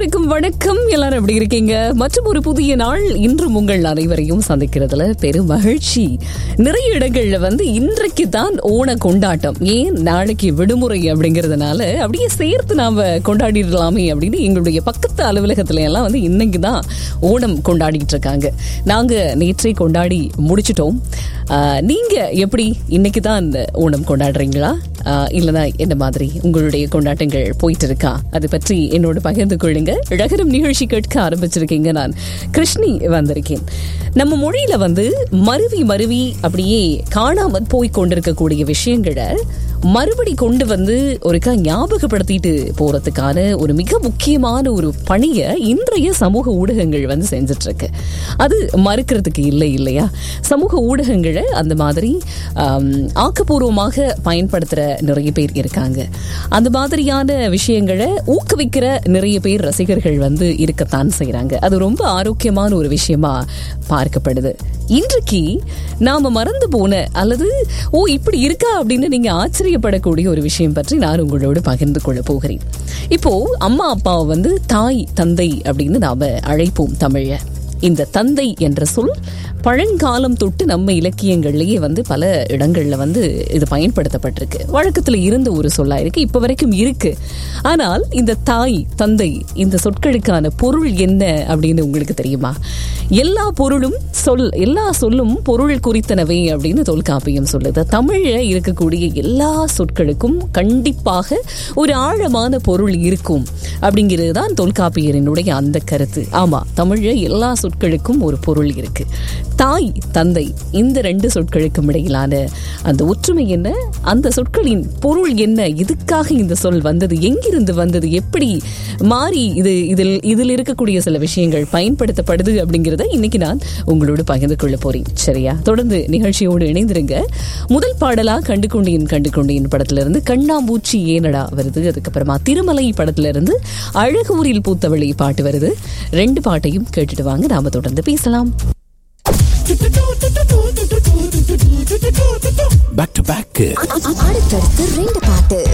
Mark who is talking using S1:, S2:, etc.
S1: அனைவருக்கும் வணக்கம் எல்லாரும் எப்படி இருக்கீங்க மற்றும் ஒரு புதிய நாள் இன்றும் உங்கள் அனைவரையும் சந்திக்கிறதுல பெரும் மகிழ்ச்சி நிறைய இடங்கள்ல வந்து இன்றைக்கு தான் ஓண கொண்டாட்டம் ஏன் நாளைக்கு விடுமுறை அப்படிங்கறதுனால அப்படியே சேர்த்து நாம கொண்டாடிடலாமே அப்படின்னு எங்களுடைய பக்கத்து அலுவலகத்துல எல்லாம் வந்து இன்னைக்கு தான் ஓணம் கொண்டாடிட்டு இருக்காங்க நாங்க நேற்றே கொண்டாடி முடிச்சிட்டோம் ஆஹ், நீங்க எப்படி இன்னைக்கு தான் இந்த ஓணம் கொண்டாடுறீங்களா ஆஹ், இல்லைன்னா என்ன மாதிரி உங்களுடைய கொண்டாட்டங்கள் போயிட்டு இருக்கா அது பற்றி என்னோட பகிர்ந்து கொள்ளுங்க ரகரம் நிகழ்ச்சி கேட்க ஆரம்பிச்சிருக்கீங்க நான் கிருஷ்ணி வந்திருக்கேன் நம்ம மொழியில வந்து மருவி மருவி அப்படியே காணாமற் போய் கொண்டிருக்கக்கூடிய விஷயங்களை மறுபடி கொண்டு வந்து ஒருக்கா ஞாபகப்படுத்திட்டு போறதுக்கான ஒரு மிக முக்கியமான ஒரு பணியை இன்றைய சமூக ஊடகங்கள் வந்து செஞ்சுட்டு இருக்கு அது மறுக்கிறதுக்கு இல்லை இல்லையா சமூக ஊடகங்களை அந்த மாதிரி ஆம், ஆக்கப்பூர்வமாக பயன்படுத்துற நிறைய பேர் இருக்காங்க அந்த மாதிரியான விஷயங்களை ஊக்குவிக்கிற நிறைய பேர் ரசிகர்கள் வந்து இருக்கத்தான் செய்றாங்க அது ரொம்ப ஆரோக்கியமான ஒரு விஷயமா பார்க்கப்படுது இன்றைக்கு நாம மறந்து போன அல்லது ஓ இப்படி இருக்கா அப்படின்னு நீங்க ஆச்சரியப்படக்கூடிய ஒரு விஷயம் பற்றி நான் உங்களோடு பகிர்ந்து கொள்ள போகிறேன் இப்போ அம்மா அப்பாவை வந்து தாய் தந்தை அப்படின்னு நாம அழைப்போம் தமிழ இந்த தந்தை என்ற சொல் பழங்காலம் தொட்டு நம்ம இலக்கியங்கள்லயே வந்து பல இடங்கள்ல வந்து இது பயன்படுத்தப்பட்டிருக்கு வழக்கத்துல இருந்த ஒரு சொல்லா இருக்கு இப்ப வரைக்கும் இருக்கு ஆனால் இந்த தாய் தந்தை இந்த சொற்களுக்கான பொருள் என்ன அப்படின்னு உங்களுக்கு தெரியுமா எல்லா பொருளும் சொல் எல்லா சொல்லும் பொருள் குறித்தனவே அப்படின்னு தொல்காப்பியம் சொல்லுது தமிழ்ல இருக்கக்கூடிய எல்லா சொற்களுக்கும் கண்டிப்பாக ஒரு ஆழமான பொருள் இருக்கும் அப்படிங்கிறது தான் தொல்காப்பியரினுடைய அந்த கருத்து ஆமா தமிழ்ல எல்லா சொற்களுக்கும் ஒரு பொருள் இருக்கு தாய் தந்தை இந்த ரெண்டு சொற்களுக்கும் இடையிலான அந்த ஒற்றுமை என்ன அந்த சொற்களின் பொருள் என்ன எதுக்காக இந்த சொல் வந்தது எங்கிருந்து வந்தது எப்படி மாறி இது இதில் இதில் இருக்கக்கூடிய சில விஷயங்கள் பயன்படுத்தப்படுது அப்படிங்கிறத இன்னைக்கு நான் உங்களோடு பகிர்ந்து கொள்ள போறேன் சரியா தொடர்ந்து நிகழ்ச்சியோடு இணைந்திருங்க முதல் பாடலா கண்டு கொண்டேன் கண்டு கொண்டேன் படத்துல இருந்து கண்ணாம்பூச்சி ஏனடா வருது அதுக்கப்புறமா திருமலை படத்துல இருந்து அழகூரில் பூத்தவளை பாட்டு வருது ரெண்டு பாட்டையும் கேட்டுட்டு வாங்க நாம தொடர்ந்து பேசலாம்
S2: பேக் டு பேக்
S3: அடுத்தடுத்து ரெண்டு பாட்டு